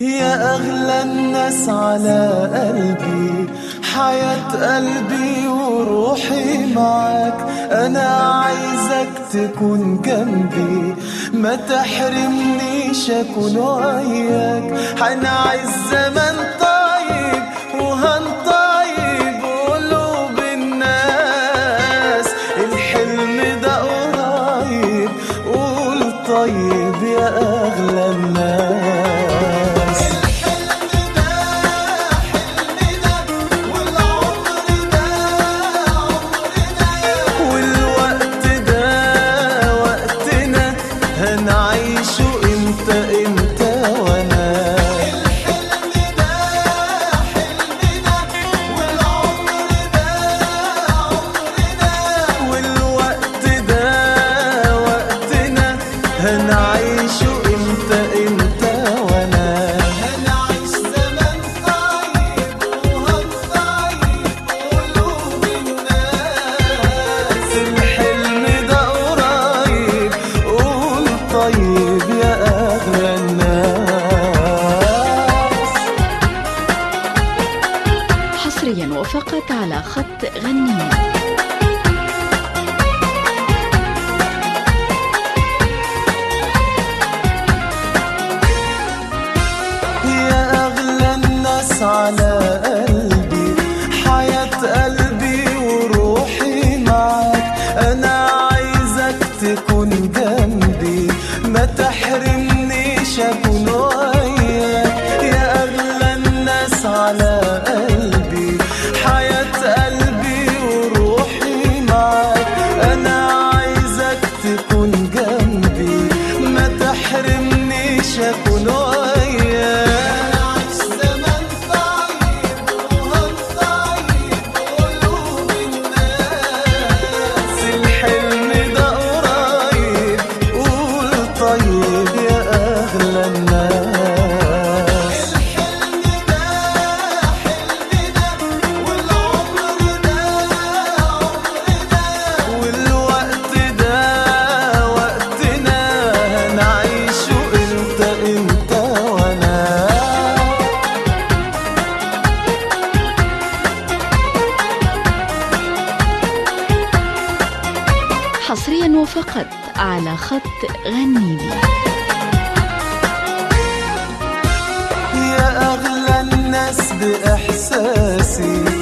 يا أغلى الناس على قلبي حياة قلبي وروحي معاك أنا عايزك تكون جنبي ما تحرمنيش أكون وياك هنعيش زمن طيب وهنطيب قلوب الناس الحلم ده قريب قول طيب يا أغلى الناس والوقت ده وقتنا هنعيشه انت انت وانا والوقت ده وقتنا هنعيشه انت انت وانا هنعيش زمن طيب وهنطيب قلوب الناس الحلم ده قريب قول طيب يا اغلى الناس حصريا وفقط على خط غني يا أغلى الناس على قلبي حياة قلبي وروحي معاك أنا عايزك تكون جنبي ما تحرمنيش أكون وياك يا أغلى الناس على قلبي حياة قلبي وروحي معاك أنا عايزك تكون جنبي ما تحرمنيش أكون وياك زمن طيب وهنطيب قلوب الناس الحلم ده قريب قول طيب يا أغلى الناس الحلم ده حلمنا والعمر ده عمرنا والوقت ده وقتنا هنعيشه انت انت وانا حصريا وفقط على خط غني لي يا أغلى الناس بإحساسي